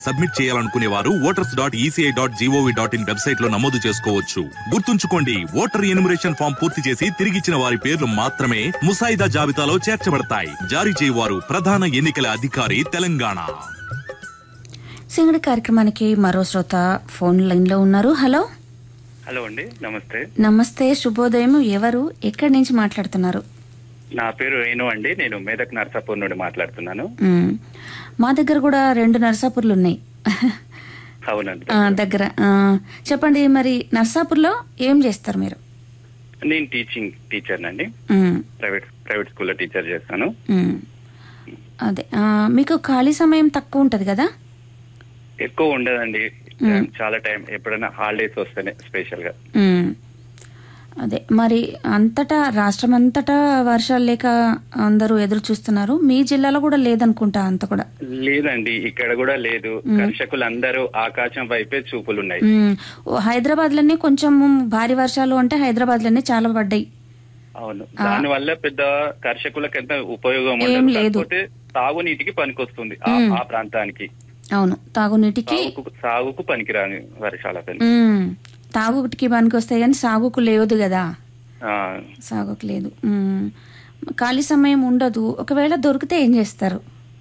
Submit చేయాలనుకునే వారు voters dot ECI dot GOV dot in website లో నమోదు చేసుకోవచ్చు గుర్తుంచుకోండి ఓటర్ ఎనుమరేషన్ ఫామ్ పూర్తి చేసి తిరిగిచ్చిన వారి పేర్లు మాత్రమే ముసాయిదా జాబితాలో చేర్చబడతాయి జారీ చేయవారు ప్రధాన ఎన్నికల అధికారి తెలంగాణ సింగడి కార్యక్రమానికి మరో శ్రోత ఫోన్ లైన్ లో ఉన్నారు హలో హలో అండి నమస్తే నమస్తే శుభోదయం ఎవరు ఎక్కడి నుంచి మాట్లాడుతున్నారు నా పేరు రేణు అండి నేను మేదక్ నర్సాపూర్ నుండి మాట్లాడుతున్నాను మ్, మా దగ్గర కూడా రెండు నర్సాపూర్లు ఉన్నాయి అవునండి ఆ, దగ్గర ఆ, చెప్పండి మరి నర్సాపూర్లో ఏం చేస్తారు మీరు నేను టీచింగ్ టీచర్ అండి మ్, ప్రైవేట్ ప్రైవేట్ స్కూల్లో టీచర్ చేస్తాను మ్. అదే ఆ, మీకు ఖాళీ సమయం తక్కువ ఉంటది కదా ఎక్కువ ఉండదండి చాలా టైం ఎప్పుడైనా హాలిడేస్ వస్తేనే స్పెషల్ గా మ్. అదే మరి అంతటా రాష్ట్రం అంతటా వర్షాలు లేక అందరూ ఎదురు చూస్తున్నారు మీ జిల్లాలో కూడా లేదనుకుంటా అంత కూడా లేదండి ఇక్కడ కూడా లేదు కర్షకులందరూ ఆకాశం వైపే చూపులున్నాయి మ్మ్. ఓ హైదరాబాద్ లోనే కొంచెం భారీ వర్షాలు అంటే హైదరాబాద్ లోనే చాలా పడ్డాయి అవును దాని వల్ల పెద్ద కర్షకులకు ఎంత ఉపయోగం ఏం ఉండదు లేదు. కాకపోతే తాగునీటికి పనికొస్తుంది ఆ ఆ ప్రాంతానికి అవును తాగునీటికి సాగుకు సాగుకు పనికిరాని వర్షాల పని మ్మ్. తాగుటికి పనికి వస్తాయి కానీ సాగుకు లేదు కదా ఆ, సాగుకు లేదు మ్మ్. ఖాళీ సమయం ఉండదు ఒకవేళ దొరికితే ఏం చేస్తారు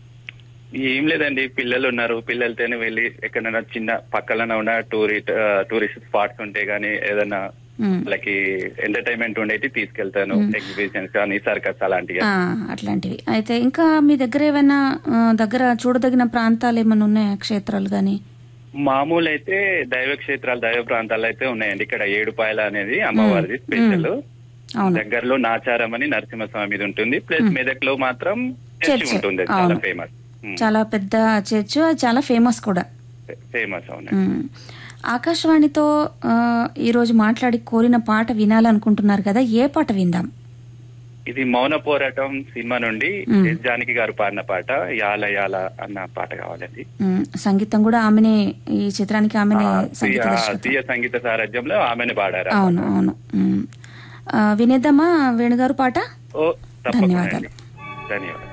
ఏం లేదండి పిల్లలు ఉన్నారు పిల్లలతోనే వెళ్ళి ఎక్కడైనా చిన్న పక్కన ఉన్న టూరిస్ట్ టూరిస్ట్ స్పాట్స్ ఉంటే గానీ ఏదైనా మ్మ్. వాళ్ళకి ఎంటర్టైన్మెంట్ ఉండేటి తీసుకెళ్తాను ఎగ్జిబిషన్స్ కానీ సర్కస్ అలాంటివి ఆ, అట్లాంటివి అయితే ఇంకా మీ దగ్గర ఏమైనా ఆ, దగ్గర చూడదగిన ప్రాంతాలు ఏమైనా ఉన్నాయా క్షేత్రాలు గాని మామూలు అయితే దైవ క్షేత్రాలు దైవ ప్రాంతాలు అయితే ఉన్నాయండి ఇక్కడ ఏడుపాయల అనేది అమ్మవారిది స్పెషల్ అవును దగ్గరలో నాచారం అని నరసింహస్వామిది ఉంటుంది ప్లస్ మెదక్ లో మాత్రం చర్చి చర్చ్. ఉంటుంది చాలా అవును. ఫేమస్ చాలా పెద్ద చర్చ్ అది చాలా ఫేమస్ కూడా ఫేమస్ అవును మ్మ్. ఆకాశవాణితో ఆ, ఈరోజు మాట్లాడి కోరిన పాట వినాలనుకుంటున్నారు కదా ఏ పాట విందాం ఇది మౌన పోరాటం సినిమా నుండి ఎస్ జానకి గారు పాడిన పాట యాల యాల అన్న పాట కావాలండి మ్మ్. సంగీతం కూడా ఆమెనే ఈ చిత్రానికి ఆమెనే సంగీత ఆ, దర్శకత్వం తీయ సంగీత సారథ్యంలో ఆమెను పాడారు అవును అవును మ్మ్. ఆ, వినేద్దామా వేణుగారు పాట ఓ తప్పకుండా ధన్యవాదాలు. అండి. ధన్యవాదాలు